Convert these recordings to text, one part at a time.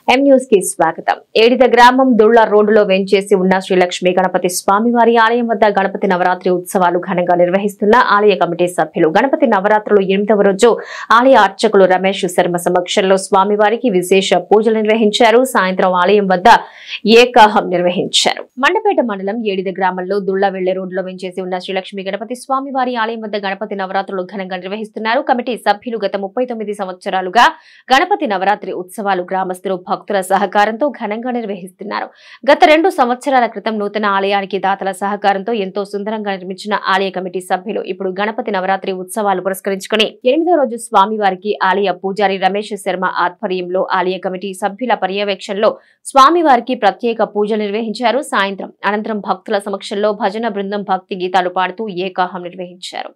M news కి స్వాగతం ఏడిద గ్రామం దుళ్ల రోడ్డులో వెంచేసి ఉన్న శ్రీ లక్ష్మీ గణపతి స్వామివారి ఆలయం వద్ద గణపతి నవరాత్రి ఉత్సవాలు ఘనంగా నిర్వహిస్తున్న ఆలయ కమిటీ సభ్యులు గణపతి నవరాత్రులు ఎనిమిదవ రోజు ఆలయ అర్చకులు రమేష్ శర్మ సమక్షంలో స్వామివారికి విశేష పూజలు నిర్వహించారు సాయంత్రం ఆలయం వద్ద ఏకాహం నిర్వహించారు మండపేట మండలం ఏడిద గ్రామంలో దుళ్ల వెళ్లే రోడ్డులో వెంచేసి ఉన్న శ్రీ లక్ష్మీ గణపతి స్వామివారి ఆలయం వద్ద గణపతి నవరాత్రులు ఘనంగా నిర్వహిస్తున్నారు కమిటీ సభ్యులు గత ముప్పై తొమ్మిది సంవత్సరాలుగా గణపతి నవరాత్రి ఉత్సవాలు గ్రామస్తులు భక్తుల సహకారంతో ఘనంగా నిర్వహిస్తున్నారు గత రెండు సంవత్సరాల క్రితం నూతన ఆలయానికి దాతల సహకారంతో ఎంతో సుందరంగా నిర్మించిన ఆలయ కమిటీ సభ్యులు ఇప్పుడు గణపతి నవరాత్రి ఉత్సవాలు పురస్కరించుకుని ఎనిమిదో రోజు స్వామివారికి ఆలయ పూజారి రమేష్ శర్మ ఆధ్వర్యంలో ఆలయ కమిటీ సభ్యుల పర్యవేక్షణలో స్వామివారికి ప్రత్యేక పూజలు నిర్వహించారు సాయంత్రం అనంతరం భక్తుల సమక్షంలో భజన బృందం భక్తి గీతాలు పాడుతూ ఏకాహం నిర్వహించారు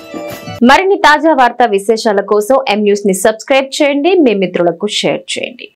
మరిన్ని తాజా వార్తా విశేషాల కోసం ఎం న్యూస్ ని సబ్స్క్రైబ్ చేయండి మీ మిత్రులకు షేర్ చేయండి